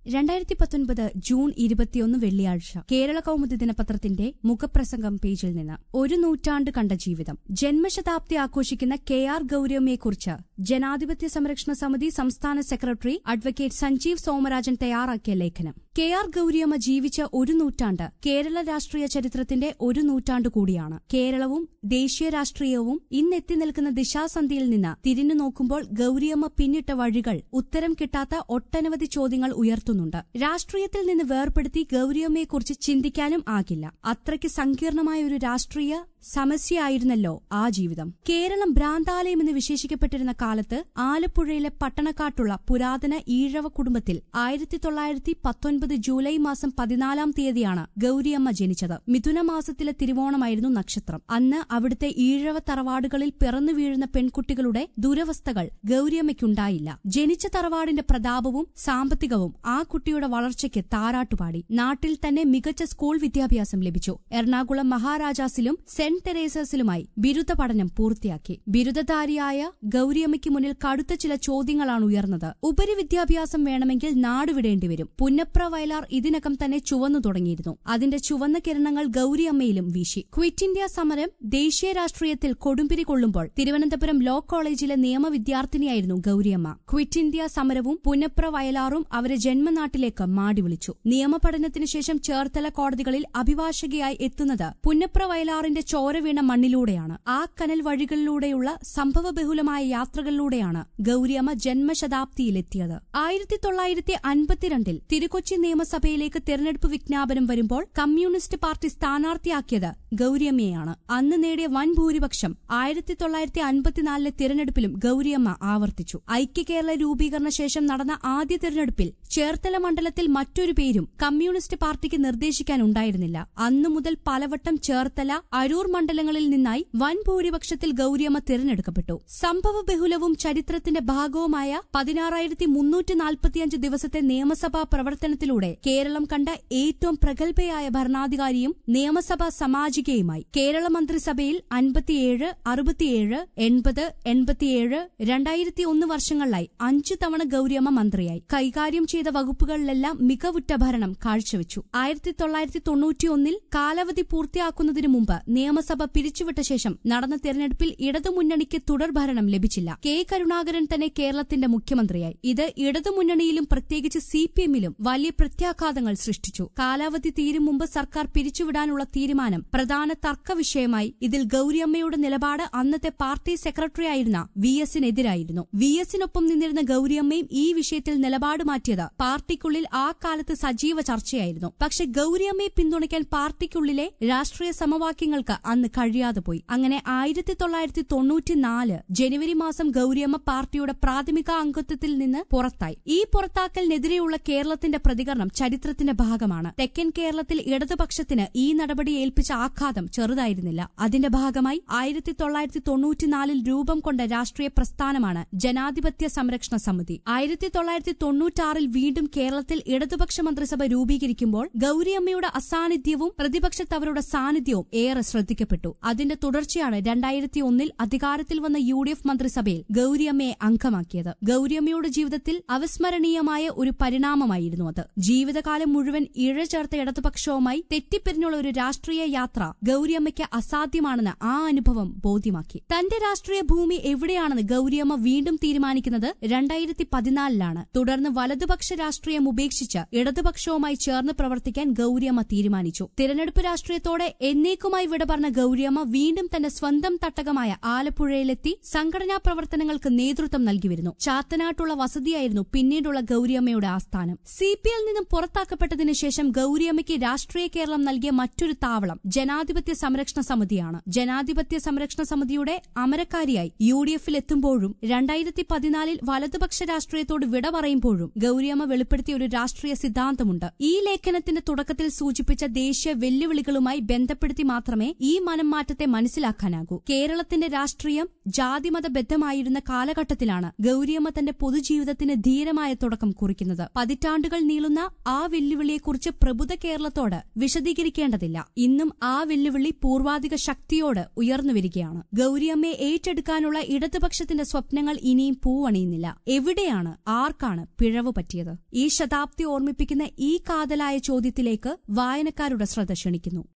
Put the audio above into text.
രണ്ടായിരത്തി പത്തൊൻപത് ജൂൺ ഇരുപത്തിയൊന്ന് വെള്ളിയാഴ്ച കേരള കൗമുദി ദിനപത്രത്തിന്റെ മുഖപ്രസംഗം പേജിൽ നിന്ന് ഒരു നൂറ്റാണ്ട് കണ്ട ജീവിതം ജന്മശതാബ്ദി ആഘോഷിക്കുന്ന കെ ആർ ഗൌരവമ്മയെക്കുറിച്ച് ജനാധിപത്യ സംരക്ഷണ സമിതി സംസ്ഥാന സെക്രട്ടറി അഡ്വക്കേറ്റ് സഞ്ജീവ് സോമരാജൻ തയ്യാറാക്കിയ ലേഖനം കെ ആർ ഗൌരിയമ്മ ജീവിച്ച ഒരു നൂറ്റാണ്ട് കേരള രാഷ്ട്രീയ ചരിത്രത്തിന്റെ ഒരു നൂറ്റാണ്ട് കൂടിയാണ് കേരളവും ദേശീയ രാഷ്ട്രീയവും ഇന്നെത്തി നിൽക്കുന്ന ദിശാസന്ധിയിൽ നിന്ന് തിരിഞ്ഞു നോക്കുമ്പോൾ ഗൌരിയമ്മ പിന്നിട്ട വഴികൾ ഉത്തരം കിട്ടാത്ത ഒട്ടനവധി ചോദ്യങ്ങൾ ഉയർത്തുന്നുണ്ട് രാഷ്ട്രീയത്തിൽ നിന്ന് വേർപെടുത്തി ഗൌരിയമ്മയെക്കുറിച്ച് ചിന്തിക്കാനും ആകില്ല അത്രയ്ക്ക് സങ്കീർണമായ ഒരു രാഷ്ട്രീയ സമസ്യയായിരുന്നല്ലോ ആ ജീവിതം കേരളം ഭ്രാന്താലയം എന്ന് വിശേഷിക്കപ്പെട്ടിരുന്ന കാലത്ത് ആലപ്പുഴയിലെ പട്ടണക്കാട്ടുള്ള പുരാതന ഈഴവ കുടുംബത്തിൽ ആയിരത്തി തൊള്ളായിരത്തി പത്തൊൻപത് ജൂലൈ മാസം പതിനാലാം തീയതിയാണ് ഗൌരിയമ്മ ജനിച്ചത് മിഥുന മാസത്തിലെ തിരുവോണമായിരുന്നു നക്ഷത്രം അന്ന് അവിടുത്തെ ഈഴവ തറവാടുകളിൽ പിറന്നു വീഴുന്ന പെൺകുട്ടികളുടെ ദുരവസ്ഥകൾ ഗൌരിയമ്മയ്ക്കുണ്ടായില്ല ജനിച്ച തറവാടിന്റെ പ്രതാപവും സാമ്പത്തികവും ആ കുട്ടിയുടെ വളർച്ചയ്ക്ക് താരാട്ടുപാടി നാട്ടിൽ തന്നെ മികച്ച സ്കൂൾ വിദ്യാഭ്യാസം ലഭിച്ചു എറണാകുളം മഹാരാജാസിലും സെന്റ് തെരേസസിലുമായി ബിരുദ പഠനം പൂർത്തിയാക്കി ബിരുദധാരിയായ ഗൌരിയമ്മയ്ക്ക് മുന്നിൽ കടുത്ത ചില ചോദ്യങ്ങളാണ് ഉയർന്നത് ഉപരിവിദ്യാഭ്യാസം വേണമെങ്കിൽ നാടുവിടേണ്ടിവരും പുന്നപ്ര വയലാർ ഇതിനകം തന്നെ ചുവന്നു തുടങ്ങിയിരുന്നു അതിന്റെ ചുവന്ന കിരണങ്ങൾ ഗൌരിയമ്മയിലും വീശി ക്വിറ്റ് ഇന്ത്യ സമരം ദേശീയ രാഷ്ട്രീയത്തിൽ കൊടുമ്പിരി കൊള്ളുമ്പോൾ തിരുവനന്തപുരം ലോ കോളേജിലെ നിയമ വിദ്യാർത്ഥിനിയായിരുന്നു ഗൌരിയമ്മ ക്വിറ്റ് ഇന്ത്യ സമരവും പുന്നപ്ര വയലാറും അവരെ ജന്മനാട്ടിലേക്ക് മാടി വിളിച്ചു നിയമപഠനത്തിനു ശേഷം ചേർത്തല കോടതികളിൽ അഭിഭാഷകയായി എത്തുന്നത് പുന്നപ്ര വയലാറിന്റെ ചോര വീണ മണ്ണിലൂടെയാണ് ആ കനൽ വഴികളിലൂടെയുള്ള സംഭവബഹുലമായ യാത്രകളിലൂടെയാണ് ഗൌരിയമ്മ ജന്മശതാബ്ദിയിലെത്തിയത് ആയിരത്തി തൊള്ളായിരത്തി അൻപത്തിരണ്ടിൽ തിരുക്കൊച്ചി നിയമസഭയിലേക്ക് തെരഞ്ഞെടുപ്പ് വിജ്ഞാപനം വരുമ്പോൾ കമ്മ്യൂണിസ്റ്റ് പാർട്ടി സ്ഥാനാർത്ഥിയാക്കിയത് ഗൌരിയമ്മയെയാണ് അന്ന് നേടിയ വൻ ഭൂരിപക്ഷം ആയിരത്തി തൊള്ളായിരത്തി അൻപത്തിനാലിലെ തിരഞ്ഞെടുപ്പിലും ഗൌരിയമ്മ ആവർത്തിച്ചു ഐക്യ കേരള രൂപീകരണ ശേഷം നടന്ന ആദ്യ തിരഞ്ഞെടുപ്പിൽ ചേർത്തല മണ്ഡലത്തിൽ മറ്റൊരു പേരും കമ്മ്യൂണിസ്റ്റ് പാർട്ടിക്ക് നിർദ്ദേശിക്കാനുണ്ടായിരുന്നില്ല അന്നു മുതൽ പലവട്ടം ചേർത്തല അരൂർ മണ്ഡലങ്ങളിൽ നിന്നായി വൻ ഭൂരിപക്ഷത്തിൽ ഗൌരിയമ്മ തിരഞ്ഞെടുക്കപ്പെട്ടു സംഭവ ബഹുലവും ചരിത്രത്തിന്റെ ഭാഗവുമായ പതിനാറായിരത്തി മുന്നൂറ്റി നാൽപ്പത്തിയഞ്ച് ദിവസത്തെ നിയമസഭാ പ്രവർത്തനത്തിലൂടെ കേരളം കണ്ട ഏറ്റവും പ്രഗത്ഭയായ ഭരണാധികാരിയും നിയമസഭാ സമാജികയുമായി കേരള മന്ത്രിസഭയിൽ അൻപത്തിയേഴ് അറുപത്തിയേഴ് എൺപത് എൺപത്തിയേഴ് രണ്ടായിരത്തി ഒന്ന് വർഷങ്ങളിലായി അഞ്ചു തവണ ഗൌരിയമ്മ മന്ത്രിയായി കൈകാര്യം ചെയ്ത വകുപ്പുകളിലെല്ലാം മികവുറ്റ ഭരണം കാഴ്ചവെച്ചു ആയിരത്തി തൊള്ളായിരത്തി തൊണ്ണൂറ്റിയൊന്നിൽ കാലാവധി പൂർത്തിയാക്കുന്നതിനു മുമ്പ് നിയമസഭ പിരിച്ചുവിട്ട ശേഷം നടന്ന തെരഞ്ഞെടുപ്പിൽ ഇടതുമുന്നണിക്ക് തുടർഭരണം ലഭിച്ചില്ല കെ കരുണാകരൻ തന്നെ കേരളത്തിന്റെ മുഖ്യമന്ത്രിയായി ഇത് ഇടതുമുന്നണിയിലും പ്രത്യേകിച്ച് സി പി എമ്മിലും വലിയ പ്രത്യാഘാതങ്ങൾ സൃഷ്ടിച്ചു കാലാവധി തീരും മുമ്പ് സർക്കാർ പിരിച്ചുവിടാനുള്ള തീരുമാനം പ്രധാന തർക്ക വിഷയമായി ഇതിൽ ഗൌരിയമ്മയുടെ നിലപാട് അന്നത്തെ പാർട്ടി സെക്രട്ടറിയായിരുന്ന വി എസിനെതിരായിരുന്നു വി എസിനൊപ്പം നിന്നിരുന്ന ഗൌരിയമ്മയും ഈ വിഷയത്തിൽ നിലപാട് മാറ്റിയത് പാർട്ടിക്കുള്ളിൽ ആ കാലത്ത് സജീവ ചർച്ചയായിരുന്നു പക്ഷെ ഗൌരിയമ്മയെ പിന്തുണയ്ക്കാൻ പാർട്ടിക്കുള്ളിലെ രാഷ്ട്രീയ സമവാക്യങ്ങൾക്ക് അന്ന് കഴിയാതെ പോയി അങ്ങനെ ആയിരത്തി തൊള്ളായിരത്തി തൊണ്ണൂറ്റിനാല് ജനുവരി മാസം ഗൌരിയമ്മ പാർട്ടിയുടെ പ്രാഥമിക അംഗത്വത്തിൽ നിന്ന് പുറത്തായി ഈ പുറത്താക്കലിനെതിരെയുള്ള കേരളത്തിന്റെ പ്രതികരണം ചരിത്രത്തിന്റെ ഭാഗമാണ് തെക്കൻ കേരളത്തിൽ ഇടതുപക്ഷത്തിന് ഈ നടപടി ഏൽപ്പിച്ച ആഘാതം ചെറുതായിരുന്നില്ല അതിന്റെ ഭാഗമായി ആയിരത്തി തൊള്ളായിരത്തി തൊണ്ണൂറ്റിനാലിൽ രൂപം കൊണ്ട രാഷ്ട്രീയ പ്രസ്ഥാനമാണ് ജനാധിപത്യ സംരക്ഷണ സമിതി ആയിരത്തി തൊള്ളായിരത്തി തൊണ്ണൂറ്റാറിൽ വീണ്ടും കേരളത്തിൽ ഇടതുപക്ഷ മന്ത്രിസഭ രൂപീകരിക്കുമ്പോൾ ഗൌരിയമ്മയുടെ അസാന്നിധ്യവും പ്രതിപക്ഷത്തവരുടെ സാന്നിധ്യവും ഏറെ ശ്രദ്ധിക്കപ്പെട്ടു അതിന്റെ തുടർച്ചയാണ് രണ്ടായിരത്തി ഒന്നിൽ അധികാരത്തിൽ വന്ന യു ഡി എഫ് മന്ത്രിസഭയിൽ ഗൌരിയമ്മയെ അംഗമാക്കിയത് ഗൌരിയമ്മയുടെ ജീവിതത്തിൽ അവസ്മരണീയമായ ഒരു പരിണാമമായിരുന്നു അത് ജീവിതകാലം മുഴുവൻ ഇഴചേർത്ത ഇടതുപക്ഷവുമായി തെറ്റിപ്പിരിഞ്ഞുള്ള ഒരു രാഷ്ട്രീയ യാത്ര ഗൌരിയമ്മയ്ക്ക് അസാധ്യമാണെന്ന് ആ അനുഭവം ബോധ്യമാക്കി തന്റെ രാഷ്ട്രീയ ഭൂമി എവിടെയാണെന്ന് ഗൌരിയമ്മ വീണ്ടും തീരുമാനിക്കുന്നത് രണ്ടായിരത്തി പതിനാലിലാണ് തുടർന്ന് വലതുപക്ഷ രാഷ്ട്രീയം ഉപേക്ഷിച്ച് ഇടതുപക്ഷവുമായി ചേർന്ന് പ്രവർത്തിക്കാൻ ഗൌരിയമ്മ തീരുമാനിച്ചു തിരഞ്ഞെടുപ്പ് രാഷ്ട്രീയത്തോടെ എന്നേക്കുമായി വിട പറഞ്ഞ ഗൌരിയമ്മ വീണ്ടും തന്റെ സ്വന്തം തട്ടകമായ ആലപ്പുഴയിലെത്തി സംഘടനാ പ്രവർത്തനങ്ങൾക്ക് നേതൃത്വം നൽകിവരുന്നു ചാത്തനാട്ടുള്ള വസതിയായിരുന്നു പിന്നീടുള്ള ഗൌരിയമ്മയുടെ ആസ്ഥാനം സി പി എൽ നിന്നും പുറത്താക്കപ്പെട്ടതിനു ശേഷം ഗൌരിയമ്മയ്ക്ക് രാഷ്ട്രീയ കേരളം നൽകിയ മറ്റൊരു താവളം ജനാധിപത്യ സംരക്ഷണ സമിതിയാണ് ജനാധിപത്യ സംരക്ഷണ സമിതിയുടെ അമരക്കാരിയായി യു ഡി എഫിൽ എത്തുമ്പോഴും രണ്ടായിരത്തി പതിനാലിൽ വലതുപക്ഷ രാഷ്ട്രീയത്തോട് വിട പറയുമ്പോഴും ഗൌരിയമ്മ വെളിപ്പെടുത്തിയ ഒരു രാഷ്ട്രീയ സിദ്ധാന്തമുണ്ട് ഈ ലേഖനത്തിന്റെ തുടക്കത്തിൽ സൂചിപ്പിച്ച ദേശീയ വെല്ലുവിളികളുമായി ബന്ധപ്പെടുത്തി മാത്രമേ ഈ മനംമാറ്റത്തെ മനസ്സിലാക്കാനാകൂ കേരളത്തിന്റെ രാഷ്ട്രീയം ജാതിമത ബദ്ധമായിരുന്ന കാലഘട്ടത്തിലാണ് ഗൌരിയമ്മ തന്റെ പൊതുജീവിതത്തിന് ധീരമായ തുടക്കം കുറിക്കുന്നത് പതിറ്റാണ്ടുകൾ നീളുന്ന നിൽക്കുന്ന ആ വെല്ലുവിളിയെക്കുറിച്ച് പ്രബുദ്ധ കേരളത്തോട് വിശദീകരിക്കേണ്ടതില്ല ഇന്നും ആ വെല്ലുവിളി പൂർവാധിക ശക്തിയോട് ഉയർന്നുവരികയാണ് ഗൌരിയമ്മയെ ഏറ്റെടുക്കാനുള്ള ഇടതുപക്ഷത്തിന്റെ സ്വപ്നങ്ങൾ ഇനിയും പൂവണിയുന്നില്ല എവിടെയാണ് ആർക്കാണ് പിഴവ് പറ്റിയത് ഈ ശതാബ്ദി ഓർമ്മിപ്പിക്കുന്ന ഈ കാതലായ ചോദ്യത്തിലേക്ക് വായനക്കാരുടെ ശ്രദ്ധ ക്ഷണിക്കുന്നു